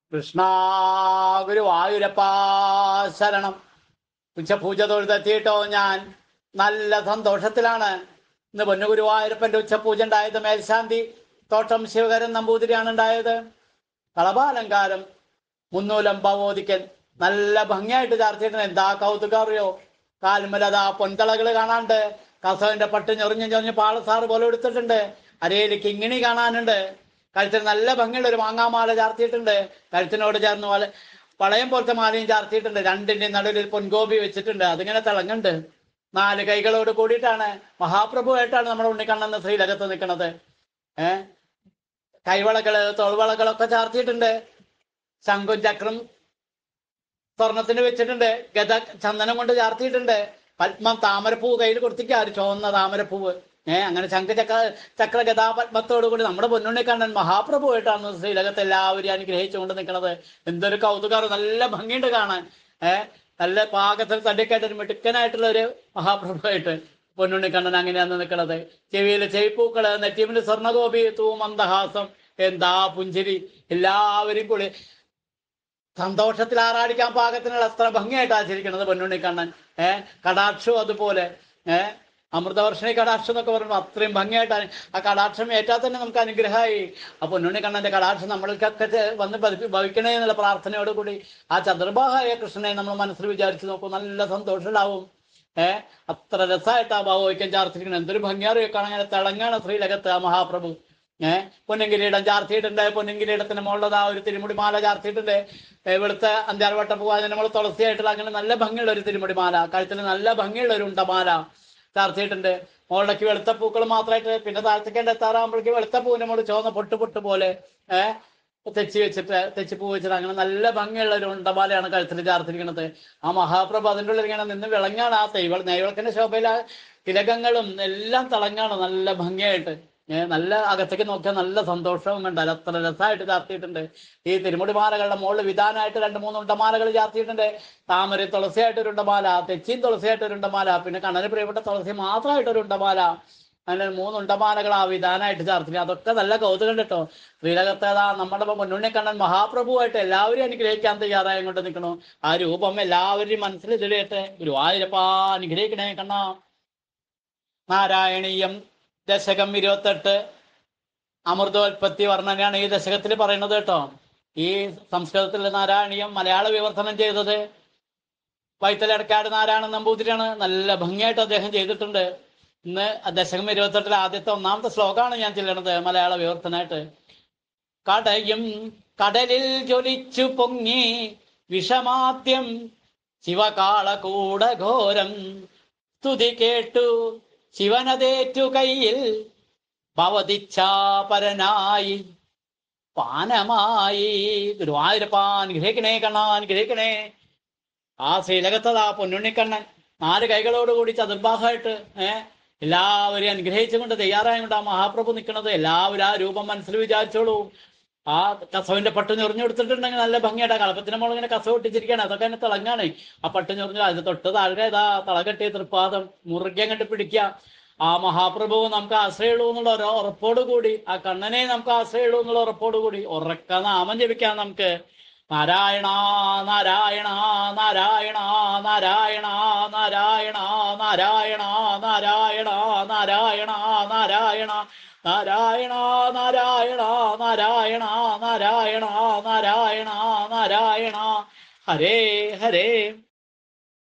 കൃഷ്ണ ഗുരുവായൂരപ്പാ ശരണം ഉച്ചപൂജ തൊഴുതെത്തിയിട്ടോ ഞാൻ നല്ല സന്തോഷത്തിലാണ് ഇന്ന് പൊന്നു ഗുരുവായൂരപ്പന്റെ ഉച്ചപൂജ ഉണ്ടായത് മേൽശാന്തി തോട്ടം ശിവകരൻ നമ്പൂതിരിയാണ് ഉണ്ടായത് കളഭാലങ്കാരം മുന്നൂലം ഭഗവതിക്കൻ നല്ല ഭംഗിയായിട്ട് ചാർത്തിയിട്ടുണ്ട് എന്താ കൗതുകം അറിയോ കാൽമലതാ പൊൻതളകൾ കാണാണ്ട് കസവിന്റെ പട്ട് ഞൊറിഞ്ഞ് ഞൊറിഞ്ഞ് പാളസാറ് പോലെ എടുത്തിട്ടുണ്ട് അരയിൽ കിങ്ങിണി കാണാനുണ്ട് കഴുത്തിന് നല്ല ഭംഗിയുള്ള ഒരു മാങ്ങാമാല ചാർത്തിയിട്ടുണ്ട് കഴുത്തിനോട് ചേർന്ന് പോലെ വളയം പോലത്തെ മാലയും ചാർത്തിയിട്ടുണ്ട് രണ്ടിന്റെ നടുവിൽ പൊൻഗോപി വെച്ചിട്ടുണ്ട് അതിങ്ങനെ തിളങ്ങുന്നുണ്ട് നാല് കൈകളോട് കൂടിയിട്ടാണ് മഹാപ്രഭുവായിട്ടാണ് നമ്മുടെ ഉണ്ണിക്കണ്ണെന്ന് ശ്രീലകത്ത് നിൽക്കുന്നത് ഏഹ് കൈവളകള് തോൾവളകളൊക്കെ ചാർത്തിയിട്ടുണ്ട് ശംഖും ചക്രം സ്വർണത്തിന് വെച്ചിട്ടുണ്ട് ഗത ചന്ദനം കൊണ്ട് ചാർത്തിയിട്ടുണ്ട് പത്മം താമരപ്പൂവ് കയ്യിൽ കൊടുത്തിട്ട് ആര് ചുവന്ന താമരപ്പൂവ് ഏഹ് അങ്ങനെ ശംഖ ചക്ര ചക്ര ഗതാ പത്മത്തോടു കൂടി നമ്മുടെ പൊന്നുണ്ണി കണ്ണൻ മഹാപ്രഭുവായിട്ടാണ് ശ്രീലകത്ത് എല്ലാവരും അനുഗ്രഹിച്ചുകൊണ്ട് നിൽക്കുന്നത് എന്തൊരു കൗതുകാറ് നല്ല ഭംഗിയുണ്ട് കാണാൻ ഏഹ് നല്ല പാകത്തിൽ തടിക്കായിട്ട് ഒരു മിടുക്കനായിട്ടുള്ള ഒരു മഹാപ്രഭുവായിട്ട് പൊന്നുണ്ണി കണ്ണൻ അങ്ങനെയാണ് നിൽക്കുന്നത് ചെവിയിൽ ചെവിപ്പൂക്കള് നെറ്റിമിൽ സ്വർണ്ണഗോപി തൂ മന്ദഹാസം എന്താ പുഞ്ചിരി എല്ലാവരും കൂടി സന്തോഷത്തിൽ ആറാടിക്കാൻ പാകത്തിനുള്ള അത്ര ഭംഗിയായിട്ട് ആചരിക്കുന്നത് പൊന്നുണ്ണി കണ്ണൻ ഏഹ് കടാക്ഷവും അതുപോലെ ഏഹ് അമൃതവർഷണി കടാക്ഷം എന്നൊക്കെ പറയുമ്പോൾ അത്രയും ഭംഗിയായിട്ട് അനു- ആ കടാക്ഷം ഏറ്റാൽ തന്നെ നമുക്ക് അനുഗ്രഹമായി ആ പൊന്നുണ്ണി കണ്ണന്റെ കടാക്ഷം നമ്മൾക്കൊക്കെ ചെ- വന്ന് പതിപ്പി- ഭവിക്കണേ എന്നുള്ള പ്രാർത്ഥനയോട് കൂടി ആ ചന്ദ്രഭാഹായ കൃഷ്ണനെ നമ്മൾ മനസ്സിൽ വിചാരിച്ച് നോക്കും നല്ല സന്തോഷം ഉണ്ടാവും ഏഹ് അത്ര രസമായിട്ട് ആ ഭാവോയ്ക്കൻ ചാർത്തിരിക്കണം എന്തൊരു ഭംഗിയാറിയോ കാണാൻ അങ്ങനെ തിളങ്ങാണ് ശ്രീലകത്ത് ആ മഹാപ്രഭു ഏഹ് പൊന്നിങ്കിരീടം ചാർത്തിയിട്ടുണ്ട് പൊന്നിങ്കിരീടത്തിന് മുകളിലത് ആ ഒരു തിരുമുടി മാല ചാർത്തിയിട്ടുണ്ട് ഏ, വെളുത്ത അഞ്ചാറുവട്ട പൂവാതിന് നമ്മൾ തുളസിയായിട്ടുള്ള അങ്ങനെ നല്ല ഭംഗിയുള്ള ഒരു തിരുമുടി മാല കഴുത്തിൽ നല്ല ഭംഗിയുള്ള ഒരു ഉണ്ടമാല ചാർത്തിയിട്ടുണ്ട് മുകളിലേക്ക് വെളുത്ത പൂക്കൾ മാത്രമായിട്ട് പിന്നെ താഴ്ത്തിക്കേണ്ട എത്താറാകുമ്പോഴേക്ക് വെളുത്ത പൂവിന്റെ മുകളിൽ ചുവന്ന പൊട്ട് പൊട്ട് പോലെ ഏഹ് തെച്ചി വെച്ചിട്ട് തെച്ചിപ്പൂ വെച്ചിട്ട് അങ്ങനെ നല്ല ഭംഗിയുള്ള ഒരു ഉണ്ടമാലയാണ് കഴുത്തിൽ ചാർത്തിരിക്കുന്നത് ആ മഹാപ്രഭു അതിൻ്റെ ഉള്ളിൽ ഇങ്ങനെ നിന്ന് വിളങ്ങാണ് ആ തൈവൾ നെയ്വിളക്കിന്റെ ശോഭയിൽ ആ തിലകങ്ങളും എല്ലാം തിളങ്ങാണ് നല്ല ഭംഗിയായിട്ട് ഏഹ് നല്ല അകത്തേക്ക് നോക്കിയാൽ നല്ല സന്തോഷവും കണ്ടാൽ അത്ര രസമായിട്ട് ചാർത്തിയിട്ടുണ്ട് ഈ തിരുമുടിമാലകളുടെ മുകളിൽ വിധാനമായിട്ട് രണ്ട് മൂന്ന് ഉണ്ടമാലകൾ ചാർത്തിയിട്ടുണ്ട് താമര തുളസിയായിട്ട് ഒരു ഉണ്ടമാല തെച്ചിയും തുളസിയായിട്ട് ഒരു ഉണ്ടമാല പിന്നെ കണ്ണന് പ്രിയപ്പെട്ട തുളസി മാത്രമായിട്ട് ഒരു ഉണ്ടമാല അങ്ങനെ മൂന്ന് ഉണ്ടമാലകൾ ആ വിധാനമായിട്ട് ചാർത്തി അതൊക്കെ നല്ല കൗതുകം കേട്ടോ ശ്രീലകത്തേതാ നമ്മുടെ മുന്നുണ്ണി കണ്ണൻ മഹാപ്രഭുവായിട്ട് എല്ലാവരും അനുഗ്രഹിക്കാൻ തയ്യാറായി കൊണ്ട് നിൽക്കണു ആ രൂപം എല്ലാവരുടെയും മനസ്സിൽ ഇതിലേറ്റ് ഗുരുവായൂരപ്പാ അനുഗ്രഹിക്കണേ കണ്ണാ നാരായണീയം ദശകം ഇരുപത്തെട്ട് അമൃതോത്പത്തി വർണ്ണനയാണ് ഈ ദശകത്തിൽ പറയുന്നത് കേട്ടോ ഈ സംസ്കൃതത്തിൽ നാരായണീയം മലയാള വിവർത്തനം ചെയ്തത് വൈത്തലടക്കാട് നാരായണൻ നമ്പൂതിരിയാണ് നല്ല ഭംഗിയായിട്ട് അദ്ദേഹം ചെയ്തിട്ടുണ്ട് ഇന്ന് ദശകം ഇരുപത്തെട്ടിലെ ആദ്യത്തെ ഒന്നാമത്തെ ശ്ലോകമാണ് ഞാൻ ചെല്ലണത് മലയാള വിവർത്തനമായിട്ട് കടയും കടലിൽ ജ്വലിച്ചു പൊങ്ങി വിഷമാദ്യം ശിവകാളകൂട ഘോരം സ്തുതി കേട്ടു ശിവനതേറ്റു കയ്യിൽ ഭവതിച്ഛാപരനായി പാനമായി ഗുരുവായൂരപ്പാ അനുഗ്രഹിക്കണേ കണ്ണാ അനുഗ്രഹിക്കണേ ആ ശ്രീലകത്തതാ പൊന്നുണ്ണിക്കണ്ണൻ നാല് കൈകളോടുകൂടി ചതുർഭാഗമായിട്ട് ഏഹ് എല്ലാവരെയും അനുഗ്രഹിച്ചുകൊണ്ട് തയ്യാറായുകൊണ്ട് ആ മഹാപ്രഭു നിൽക്കുന്നത് എല്ലാവരും ആ രൂപം മനസ്സിൽ വിചാരിച്ചോളൂ ആ കസവിന്റെ പട്ട് ഞൊറിഞ്ഞു കൊടുത്തിട്ടുണ്ടെങ്കിൽ നല്ല ഭംഗിയായിട്ട് ആ കളപ്പത്തിന് മുകളിൽ ഇങ്ങനെ കസവ് ഒട്ടിച്ചിരിക്കുകയാണ് അതൊക്കെ തന്നെ തിളങ്ങാണ് ആ പട്ട് ഞൊറിഞ്ഞു അത് തൊട്ട് താഴെ ഇതാ തളകെട്ടിയ തൃപ്പാദം മുറുകെ കണ്ട് പിടിക്കുക ആ മഹാപ്രഭു നമുക്ക് ആശ്രയമുള്ളൂ എന്നുള്ള ഒരു ഉറപ്പോട് കൂടി ആ കണ്ണനെ നമുക്ക് ആശ്രയമുള്ളൂ എന്നുള്ള ഉറപ്പോട് കൂടി ഉറക്ക നാമം ജപിക്കാം നമുക്ക് നാരായണ നാരായണ നാരായണ നാരായണ നാരായണ നാരായണ നാരായണ നാരായണ നാരായണ നാരായണ നാരായണ നാരായണ നാരായണ നാരായണ നാരായണ ഹരേ ഹരേ